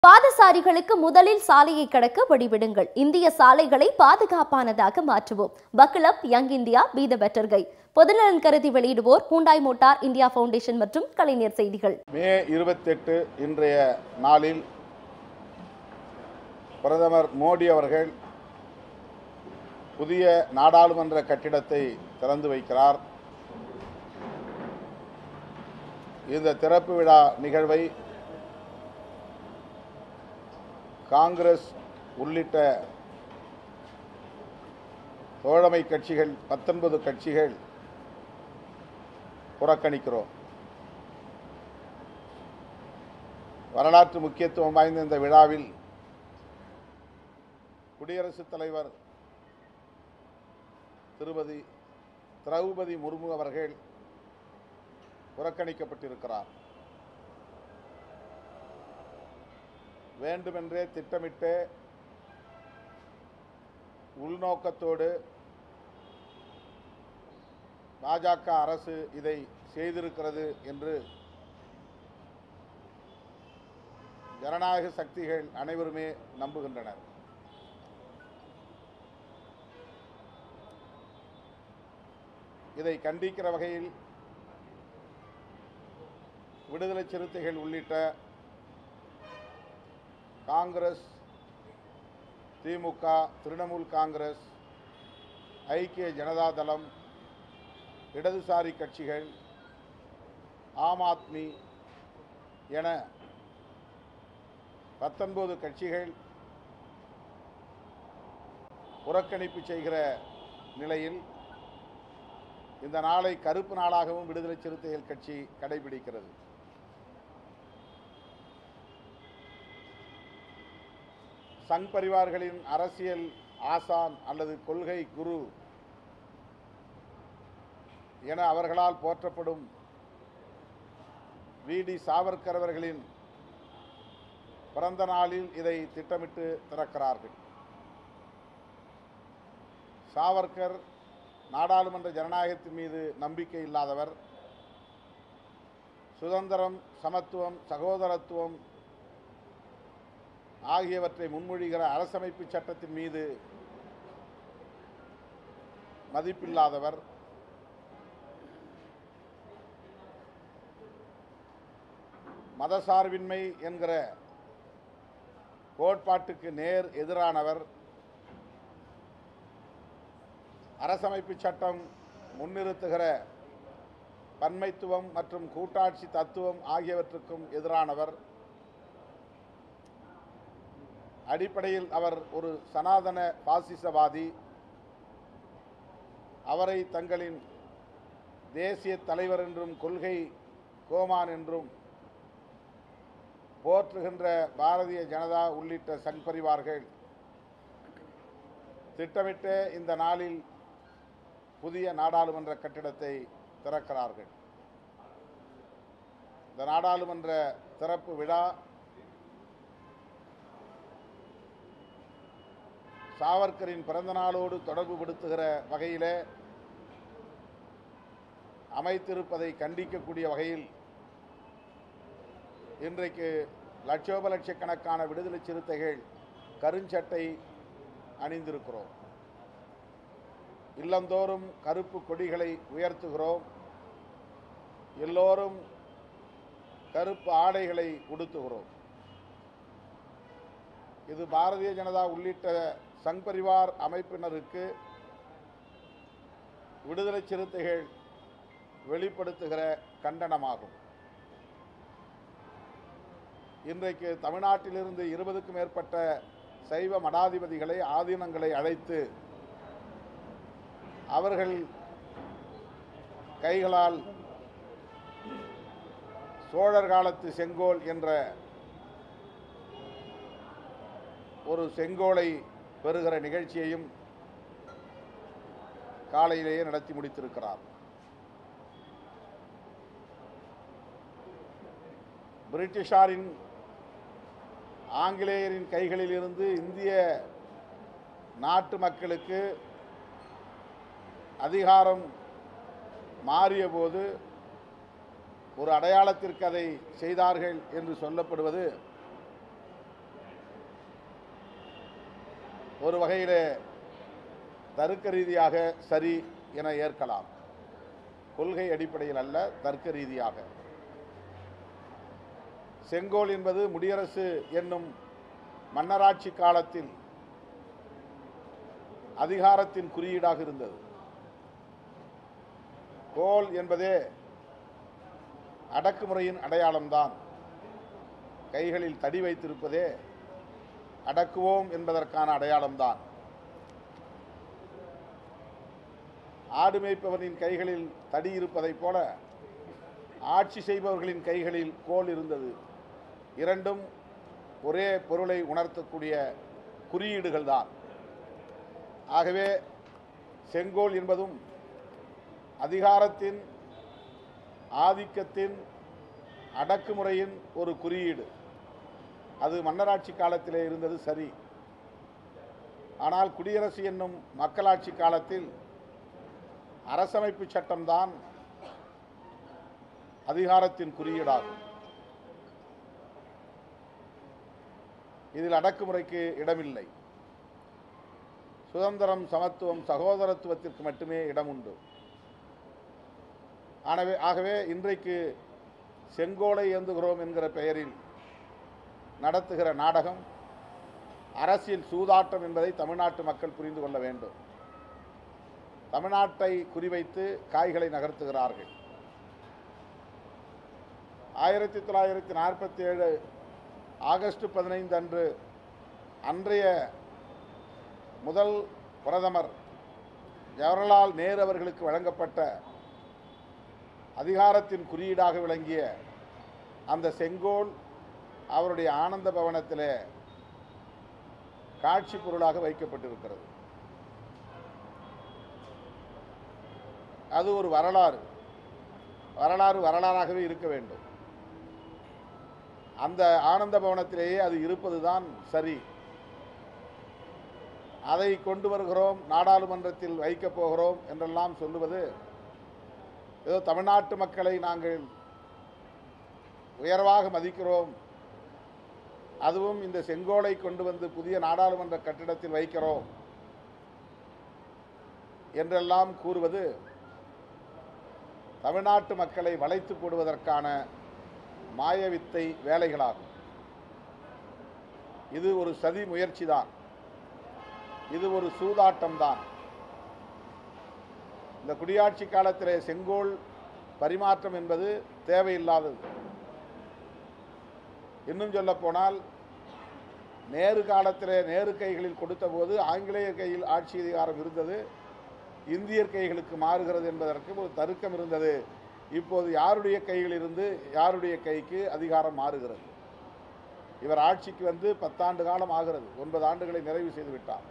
பாதசாரிகளுக்கு முதலில் சாலையை கடக்க வழிவிடுங்கள் இந்திய சாலைகளை பாதுகாப்பானதாக மாற்றுவோம் பக்கலப் young India be the better guy பொதுநலன் கருதி வெளியிடுவோர் ஹூண்டாய் மோட்டார் இந்தியா ஃபவுண்டேஷன் மற்றும் கலைஞர் செய்திகள் மே இருபத்தெட்டு இன்றைய நாளில் பிரதமர் மோடி அவர்கள் புதிய நாடாளுமன்ற கட்டிடத்தை திறந்து வைக்கிறார் இந்த திறப்பு விழா நிகழ்வை காங்கிரஸ் உள்ளிட்ட தோழமை கட்சிகள் பத்தொன்பது கட்சிகள் புறக்கணிக்கிறோம் வரலாற்று முக்கியத்துவம் வாய்ந்த இந்த விழாவில் குடியரசுத் தலைவர் திருமதி திரௌபதி முர்மு அவர்கள் புறக்கணிக்கப்பட்டிருக்கிறார் வேண்டுமென்றே திட்டமிட்டு உள்நோக்கத்தோடு பாஜக அரசு இதை செய்திருக்கிறது என்று ஜனநாயக சக்திகள் அனைவருமே நம்புகின்றனர் இதை கண்டிக்கிற வகையில் விடுதலை சிறுத்தைகள் உள்ளிட்ட காங்கிரஸ் திமுக திரிணாமுல் காங்கிரஸ் ஐக்கிய ஜனதா தளம் இடதுசாரி கட்சிகள் ஆம் ஆத்மி என பத்தொன்பது கட்சிகள் புறக்கணிப்பு செய்கிற நிலையில் இந்த நாளை கருப்பு நாளாகவும் விடுதலை சிறுத்தைகள் கட்சி கடைபிடிக்கிறது சங் பரிவார்களின் அரசியல் ஆசான் அல்லது கொள்கை குரு என அவர்களால் போற்றப்படும் வி டி சாவர்கர் அவர்களின் பிறந்த நாளில் இதை திட்டமிட்டு திறக்கிறார்கள் சாவர்கர் நாடாளுமன்ற ஜனநாயகத்தின் மீது நம்பிக்கை இல்லாதவர் சுதந்திரம் சமத்துவம் சகோதரத்துவம் ஆகியவற்றை முன்மொழிகிற அரசமைப்பு சட்டத்தின் மீது மதிப்பில்லாதவர் மதசார்பின்மை என்கிற கோட்பாட்டுக்கு நேர் எதிரானவர் அரசமைப்பு சட்டம் முன்னிறுத்துகிற பன்மைத்துவம் மற்றும் கூட்டாட்சி தத்துவம் ஆகியவற்றுக்கும் எதிரானவர் அடிப்படையில் அவர் ஒரு சனாதன பாசிசவாதி அவரை தங்களின் தேசிய தலைவர் என்றும் கொள்கை கோமான் என்றும் போற்றுகின்ற பாரதிய ஜனதா உள்ளிட்ட சங் பரிவார்கள் திட்டமிட்டு இந்த நாளில் புதிய நாடாளுமன்ற கட்டிடத்தை திறக்கிறார்கள் இந்த நாடாளுமன்ற திறப்பு விழா சாவர்கரின் பிறந்த நாளோடு தொடர்பு படுத்துகிற வகையிலே அமைத்திருப்பதை கண்டிக்கக்கூடிய வகையில் இன்றைக்கு லட்சோப லட்சக்கணக்கான விடுதலை சிறுத்தைகள் கருஞ்சட்டை அணிந்திருக்கிறோம் இல்லந்தோறும் கருப்பு கொடிகளை உயர்த்துகிறோம் எல்லோரும் கருப்பு ஆடைகளை உடுத்துகிறோம் இது பாரதிய ஜனதா உள்ளிட்ட சங் பரிவார் அமைப்பினருக்கு விடுதலை சிறுத்தைகள் வெளிப்படுத்துகிற கண்டனமாகும் இன்றைக்கு தமிழ்நாட்டிலிருந்து இருபதுக்கும் மேற்பட்ட சைவ மடாதிபதிகளை ஆதீனங்களை அழைத்து அவர்கள் கைகளால் சோழர் காலத்து செங்கோல் என்ற ஒரு செங்கோலை பெறுகிற நிகழ்ச்சியையும் காலையிலேயே நடத்தி முடித்திருக்கிறார் பிரிட்டிஷாரின் ஆங்கிலேயரின் கைகளில் இருந்து இந்திய நாட்டு மக்களுக்கு அதிகாரம் மாறிய போது ஒரு அடையாளத்திற்கு அதை செய்தார்கள் என்று சொல்லப்படுவது ஒரு வகையிலே தர்க்க ரீதியாக சரி என ஏற்கலாம் கொள்கை அடிப்படையில் அல்ல தர்க்க ரீதியாக செங்கோல் என்பது முடியரசு என்னும் மன்னராட்சி காலத்தில் அதிகாரத்தின் குறியீடாக இருந்தது கோல் என்பதே அடக்குமுறையின் அடையாளம்தான் கைகளில் தடி வைத்திருப்பதே அடக்குவோம் என்பதற்கான அடையாளம்தான் ஆடு மேய்ப்பவனின் கைகளில் தடி இருப்பதைப் போல ஆட்சி செய்பவர்களின் கைகளில் கோல் இருந்தது இரண்டும் ஒரே பொருளை உணர்த்தக்கூடிய குறியீடுகள் தான் ஆகவே செங்கோல் என்பதும் அதிகாரத்தின் ஆதிக்கத்தின் அடக்குமுறையின் ஒரு குறியீடு அது மன்னராட்சி காலத்திலே இருந்தது சரி ஆனால் குடியரசு என்னும் மக்களாட்சி காலத்தில் அரசமைப்பு சட்டம்தான் அதிகாரத்தின் குறியீடாகும் இதில் அடக்குமுறைக்கு இடமில்லை சுதந்திரம் சமத்துவம் சகோதரத்துவத்திற்கு மட்டுமே இடம் உண்டு ஆனவே ஆகவே இன்றைக்கு செங்கோலை ஏந்துகிறோம் என்கிற பெயரில் நடத்துகிற நாடகம் அரசியல் சூதாட்டம் என்பதை தமிழ்நாட்டு மக்கள் புரிந்து கொள்ள வேண்டும் தமிழ்நாட்டை குறிவைத்து காய்களை நகர்த்துகிறார்கள் ஆயிரத்தி தொள்ளாயிரத்தி நாற்பத்தி ஏழு ஆகஸ்ட் பதினைந்து அன்று அன்றைய முதல் பிரதமர் ஜவஹர்லால் நேரு அவர்களுக்கு வழங்கப்பட்ட அதிகாரத்தின் குறியீடாக விளங்கிய அந்த செங்கோல் அவருடைய ஆனந்த பவனத்திலே காட்சி பொருளாக வைக்கப்பட்டிருக்கிறது அது ஒரு வரலாறு வரலாறு வரலாறாகவே இருக்க வேண்டும் அந்த ஆனந்த பவனத்திலேயே அது இருப்பதுதான் சரி அதை கொண்டு வருகிறோம் நாடாளுமன்றத்தில் வைக்கப் போகிறோம் என்றெல்லாம் சொல்லுவது ஏதோ தமிழ்நாட்டு மக்களை நாங்கள் உயர்வாக மதிக்கிறோம் அதுவும் இந்த செங்கோலை கொண்டு வந்து புதிய நாடாளுமன்ற கட்டிடத்தில் வைக்கிறோம் என்றெல்லாம் கூறுவது தமிழ்நாட்டு மக்களை வளைத்து போடுவதற்கான மாயவித்தை வேலைகளாகும் இது ஒரு சதி முயற்சி தான் இது ஒரு சூதாட்டம் தான் இந்த குடியாட்சி காலத்திலே செங்கோல் பரிமாற்றம் என்பது தேவையில்லாதது இன்னும் சொல்ல போனால் நேரு காலத்திலே நேரு கைகளில் கொடுத்தபோது ஆங்கிலேயர் கையில் ஆட்சி அதிகாரம் இருந்தது இந்தியர் கைகளுக்கு மாறுகிறது என்பதற்கு ஒரு தருக்கம் இருந்தது இப்போது யாருடைய கையில் இருந்து யாருடைய கைக்கு அதிகாரம் மாறுகிறது இவர் ஆட்சிக்கு வந்து பத்தாண்டு காலம் ஆகிறது ஒன்பது ஆண்டுகளை நிறைவு செய்து விட்டார்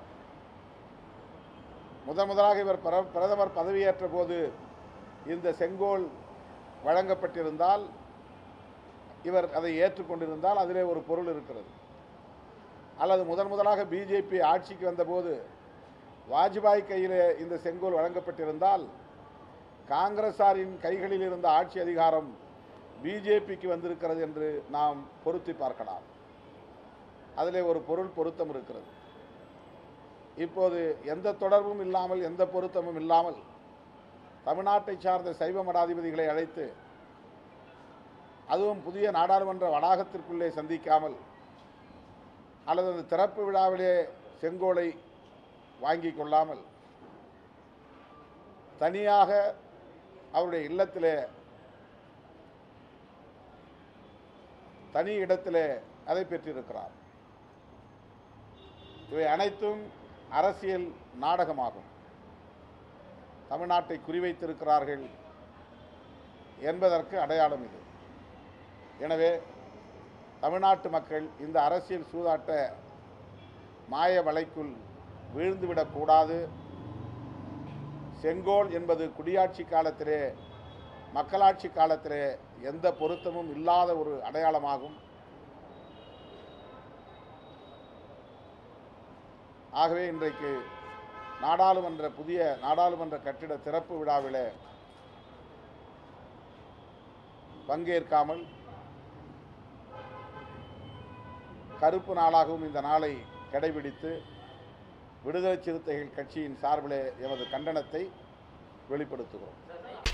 முதன் முதலாக இவர் பிர- பிரதமர் பதவியேற்ற போது இந்த செங்கோல் வழங்கப்பட்டிருந்தால் இவர் அதை ஏற்றுக்கொண்டிருந்தால் அதிலே ஒரு பொருள் இருக்கிறது அல்லது முதன் முதலாக பிஜேபி ஆட்சிக்கு வந்தபோது வாஜ்பாய் கையிலே இந்த செங்கோல் வழங்கப்பட்டிருந்தால் காங்கிரசாரின் கைகளில் இருந்த ஆட்சி அதிகாரம் பிஜேபிக்கு வந்திருக்கிறது என்று நாம் பொருத்தி பார்க்கலாம் அதிலே ஒரு பொருள் பொருத்தம் இருக்கிறது இப்போது எந்த தொடர்பும் இல்லாமல் எந்த பொருத்தமும் இல்லாமல் தமிழ்நாட்டை சார்ந்த சைவ மடாதிபதிகளை அழைத்து அதுவும் புதிய நாடாளுமன்ற வளாகத்திற்குள்ளே சந்திக்காமல் அல்லது அந்த திறப்பு விழாவிலே செங்கோலை வாங்கி கொள்ளாமல் தனியாக அவருடைய இல்லத்திலே தனி இடத்திலே அதை பெற்றிருக்கிறார் இவை அனைத்தும் அரசியல் நாடகமாகும் தமிழ்நாட்டை குறிவைத்திருக்கிறார்கள் என்பதற்கு அடையாளம் இது எனவே தமிழ்நாட்டு மக்கள் இந்த அரசியல் சூதாட்ட மாய வலைக்குள் வீழ்ந்துவிடக்கூடாது செங்கோல் என்பது குடியாட்சி காலத்திலே மக்களாட்சி காலத்திலே எந்த பொருத்தமும் இல்லாத ஒரு அடையாளமாகும் ஆகவே இன்றைக்கு நாடாளுமன்ற புதிய நாடாளுமன்ற கட்டிட திறப்பு விழாவிலே பங்கேற்காமல் கருப்பு நாளாகவும் இந்த நாளை கடைபிடித்து விடுதலை சிறுத்தைகள் கட்சியின் சார்பிலே எமது கண்டனத்தை வெளிப்படுத்துகிறோம்